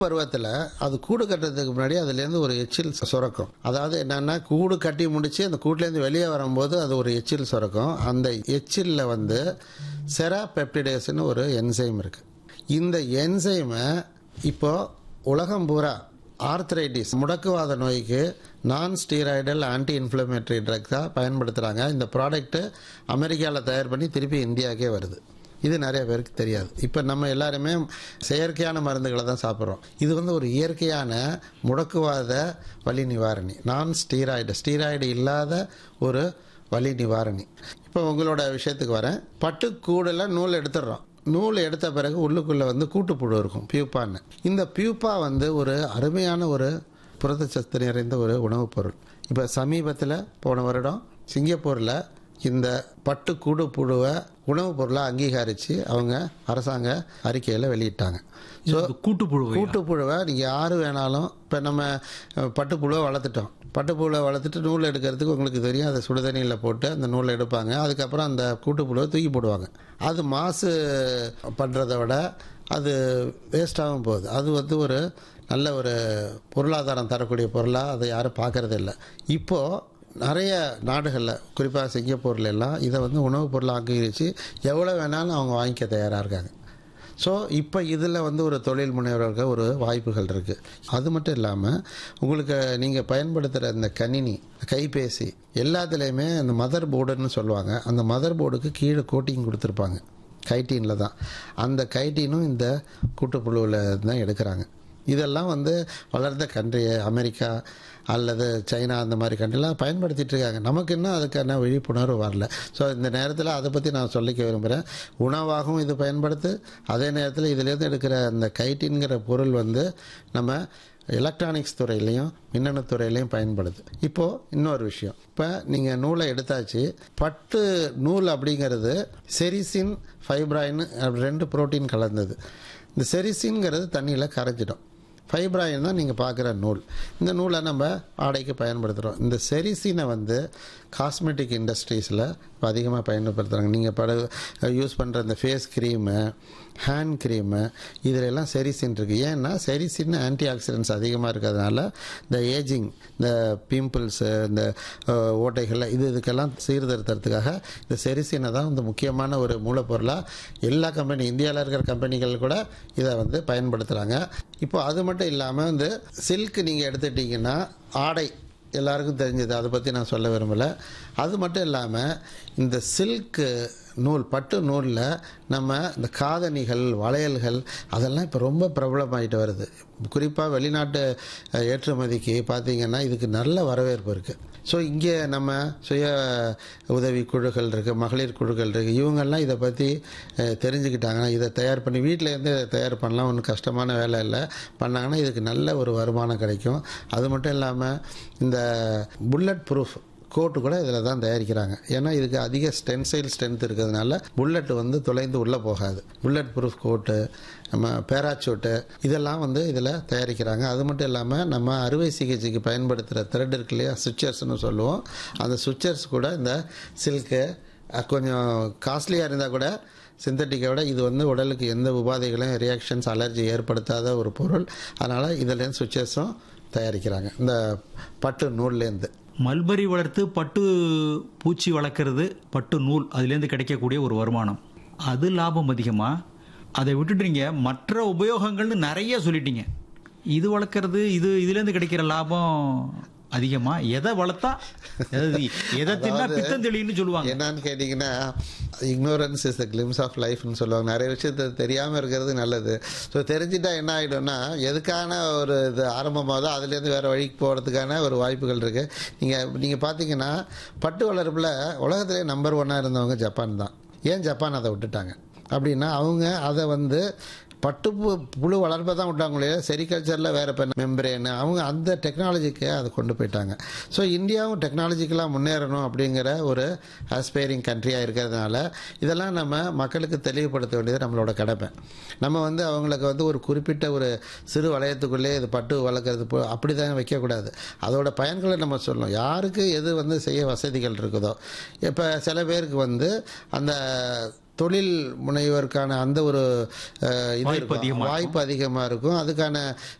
பருவத்தில் அது கூடு கட்டுறதுக்கு முன்னாடி அதுலேருந்து ஒரு எச்சில் சுரக்கும் அதாவது என்னன்னா கூடு கட்டி முடிச்சு அந்த கூட்டிலேருந்து வெளியே வரும்போது அது ஒரு எச்சில் சுரக்கும் அந்த எச்சிலில் வந்து செரா பெப்டிடேஸ்னு ஒரு என்சைம் இருக்கு இந்த என்சைமை இப்போ உலகம் பூரா ஆர்த்ரைட்டிஸ் முடக்குவாத நோய்க்கு நான் ஸ்டீராய்டல் ஆன்டி இன்ஃப்ளமேட்டரி ட்ரக்ஸாக பயன்படுத்துகிறாங்க இந்த ப்ராடக்ட்டு அமெரிக்காவில் தயார் பண்ணி திருப்பி இந்தியாவுக்கே வருது இது நிறைய பேருக்கு தெரியாது இப்போ நம்ம எல்லாருமே செயற்கையான மருந்துகளை தான் சாப்பிட்றோம் இது வந்து ஒரு இயற்கையான முடக்குவாத வலி நிவாரணி நான் ஸ்டீராய்டு ஸ்டீராய்டு இல்லாத ஒரு வலி நிவாரணி இப்போ உங்களோட விஷயத்துக்கு வரேன் பட்டுக்கூடில் நூல் எடுத்துடுறோம் நூல் எடுத்த பிறகு உள்ளுக்குள்ளே வந்து கூட்டுப்புழு இருக்கும் பியூப்பான்னு இந்த பியூப்பா வந்து ஒரு அருமையான ஒரு புரதச்சத்து நிறைந்த ஒரு உணவுப் பொருள் இப்போ சமீபத்தில் போன வருடம் சிங்கப்பூரில் இந்த பட்டு கூடு புழுவை உணவுப் பொருளாக அங்கீகரித்து அவங்க அரசாங்க அறிக்கையில் வெளியிட்டாங்க ஸோ கூட்டுப்புழு கூட்டுப்புழுவை நீங்கள் யார் வேணாலும் இப்போ நம்ம அஹ், பட்டுப்புழுவை வளர்த்துட்டோம் பட்டுப்புழுவை வளர்த்துட்டு நூல் எடுக்கிறதுக்கு உங்களுக்கு தெரியும் அதை சுடுதண்ணியில் போட்டு அந்த நூலை எடுப்பாங்க அதுக்கப்புறம் அந்த கூட்டுப்புழுவை தூக்கி போடுவாங்க அது மாசு பண்ணுறதை விட அது வேஸ்ட்டாகவும் போகுது அது வந்து ஒரு நல்ல ஒரு பொருளாதாரம் தரக்கூடிய பொருளாக அதை யாரும் பார்க்கறது இல்லை இப்போது நிறைய நாடுகளில் குறிப்பாக சிங்கப்பூர்ல எல்லாம் இதை வந்து உணவுப் பொருளாக அங்கீகரித்து எவ்வளோ வேணாலும் அவங்க வாங்கிக்க தயாராக இருக்காங்க ஸோ இப்போ இதில் வந்து ஒரு தொழில் முனைவர்களுக்கு ஒரு வாய்ப்புகள் இருக்குது அது மட்டும் இல்லாமல் உங்களுக்கு நீங்கள் பயன்படுத்துகிற இந்த கணினி கைபேசி எல்லாத்துலேயுமே அந்த மதர் போர்டுன்னு சொல்லுவாங்க அந்த மதர் போர்டுக்கு கீழே கோட்டிங் கொடுத்துருப்பாங்க கைட்டீனில் தான் அந்த கைட்டீனும் இந்த கூட்டுப்புழுவில் தான் எடுக்கிறாங்க இதெல்லாம் வந்து வளர்ந்த கண்ட்ரி அமெரிக்கா அல்லது சைனா அந்த மாதிரி கண்ட்ரிலாம் பயன்படுத்திட்டு இருக்காங்க நமக்கு இன்னும் அதுக்கான விழிப்புணர்வு வரல ஸோ இந்த நேரத்தில் அதை பற்றி நான் சொல்லிக்க விரும்புகிறேன் உணவாகவும் இது பயன்படுத்து அதே நேரத்தில் இதுலேருந்து எடுக்கிற அந்த கைட்டின்கிற பொருள் வந்து நம்ம எலக்ட்ரானிக்ஸ் துறையிலையும் மின்னணு துறையிலையும் பயன்படுது இப்போது இன்னொரு விஷயம் இப்போ நீங்கள் நூலை எடுத்தாச்சு பட்டு நூல் அப்படிங்கிறது செரிசின் ஃபைப்ராயின் ரெண்டு புரோட்டீன் கலந்தது இந்த செரிசின்ங்கிறது தண்ணியில் கரைஞ்சிடும் ஃபைப்ராயின் தான் நீங்கள் பார்க்குற நூல் இந்த நூலை நம்ம ஆடைக்கு பயன்படுத்துகிறோம் இந்த செரிசினை வந்து காஸ்மெட்டிக் இண்டஸ்ட்ரீஸில் அதிகமாக பயன்படுத்துகிறாங்க நீங்கள் பட யூஸ் பண்ணுற இந்த ஃபேஸ் க்ரீமு ஹேண்ட் க்ரீமு இதில் எல்லாம் செரிசின் இருக்குது ஏன்னா செரிசின் ஆன்டி ஆக்சிடென்ட்ஸ் அதிகமாக இருக்கிறதுனால இந்த ஏஜிங் இந்த பிம்பிள்ஸு இந்த அஹ், ஓட்டைகள் இது இதுக்கெல்லாம் சீர்திருத்தறதுக்காக இந்த செரிசினை தான் வந்து முக்கியமான ஒரு மூலப்பொருளாக எல்லா கம்பெனி இந்தியாவில் இருக்கிற கம்பெனிகள் கூட இதை வந்து பயன்படுத்துகிறாங்க இப்போ அது மட்டும் இல்லாமல் வந்து சில்க் நீங்கள் எடுத்துட்டிங்கன்னா ஆடை எல்லாருக்கும் தெரிஞ்சது அதை பற்றி நான் சொல்ல விரும்பலை அது மட்டும் இல்லாமல் இந்த சில்க்கு நூல் பட்டு நூலில் நம்ம இந்த காதணிகள் வளையல்கள் அதெல்லாம் இப்போ ரொம்ப பிரபலமாயிட்டு வருது குறிப்பாக வெளிநாட்டு அஹ், ஏற்றுமதிக்கு பார்த்தீங்கன்னா இதுக்கு நல்ல வரவேற்பு இருக்குது ஸோ இங்கே நம்ம சுய உதவி குழுக்கள் இருக்குது மகளிர் குழுக்கள் இருக்குது இவங்கெல்லாம் இதை பற்றி அஹ், தெரிஞ்சுக்கிட்டாங்கன்னா இதை தயார் பண்ணி வீட்டில் இருந்து இதை தயார் பண்ணலாம் ஒன்றும் கஷ்டமான வேலை இல்லை பண்ணாங்கன்னா இதுக்கு நல்ல ஒரு வருமானம் கிடைக்கும் அது மட்டும் இல்லாமல் இந்த புல்லட் ப்ரூஃப் கோட்டு கூட இதில் தான் தயாரிக்கிறாங்க ஏன்னா இதுக்கு அதிக ஸ்டென்சைல் ஸ்ட்ரென்த் இருக்கிறதுனால புல்லட் வந்து தொலைந்து உள்ளே போகாது புல்லட் ப்ரூஃப் கோட்டு நம்ம பேராச்சூட்டு இதெல்லாம் வந்து இதில் தயாரிக்கிறாங்க அது மட்டும் இல்லாமல் நம்ம அறுவை சிகிச்சைக்கு பயன்படுத்துகிற த்ரெட் இருக்கு இல்லையா சுவிச்சர்ஸ்னு சொல்லுவோம் அந்த சுவிச்சர்ஸ் கூட இந்த சில்க்கு கொஞ்சம் காஸ்ட்லியாக இருந்தால் கூட சிந்தட்டிக்கை விட இது வந்து உடலுக்கு எந்த உபாதைகளையும் ரியாக்ஷன்ஸ் அலர்ஜி ஏற்படுத்தாத ஒரு பொருள் அதனால் இதுலேருந்து சுவிச்சர்ஸும் தயாரிக்கிறாங்க இந்த பட்டு நூல்லேருந்து மல்பரி வளர்த்து பட்டு பூச்சி வளர்க்குறது பட்டு நூல் அதுலேருந்து கிடைக்கக்கூடிய ஒரு வருமானம் அது லாபம் அதிகமா அதை விட்டுட்டீங்க மற்ற உபயோகங்கள்னு நிறைய சொல்லிட்டீங்க இது வளர்க்குறது இது இதுலேருந்து கிடைக்கிற லாபம் அதிகமா எதை வளர்த்தா அதாவது எதை தின்னா பித்தம் தெளின்னு சொல்லுவாங்க என்னன்னு கேட்டிங்கன்னா ignorance is the glimpse of லைஃப்னு சொல்லுவாங்க நிறைய விஷயத்த தெரியாமல் இருக்கிறது நல்லது ஸோ தெரிஞ்சிட்டா என்ன ஆகிடும்னா எதுக்கான ஒரு இது ஆரம்பமாவதோ அதுலேருந்து வேறு வழிக்கு போகிறதுக்கான ஒரு வாய்ப்புகள் இருக்குது நீங்கள் நீங்கள் பார்த்தீங்கன்னா பட்டு வளர்ப்பில் உலகத்திலே நம்பர் ஒன்னாக இருந்தவங்க ஜப்பான் தான் ஏன் ஜப்பான் அதை விட்டுட்டாங்க அப்படின்னா அவங்க அதை வந்து பட்டு பு- புழு வளர்ப்பை தான் விட்டாங்களே செரிகல்ச்சரில் வேறு இப்போ மெம்பரேன் அவங்க அந்த டெக்னாலஜிக்கு அதை கொண்டு போயிட்டாங்க ஸோ இந்தியாவும் டெக்னாலஜிக்கலாக முன்னேறணும் அப்படிங்கிற ஒரு ஆஸ்பைரிங் கண்ட்ரியாக இருக்கிறதுனால இதெல்லாம் நம்ம மக்களுக்கு தெளிவுபடுத்த வேண்டியது நம்மளோட கடமை நம்ம வந்து அவங்களுக்கு வந்து ஒரு குறிப்பிட்ட ஒரு சிறு வளையத்துக்குள்ளே இது பட்டு வளர்க்குறது போ அப்படி தான் வைக்கக்கூடாது அதோட பயன்களை நம்ம சொல்லணும் யாருக்கு எது வந்து செய்ய வசதிகள் இருக்குதோ இப்போ சில பேருக்கு வந்து அந்த தொழில் முனைவருக்கான அந்த ஒரு அஹ், இது வாய்ப்பு இருக்கும். அதிகமா வாய்ப்பு அதிகமாக இருக்கும் அதுக்கான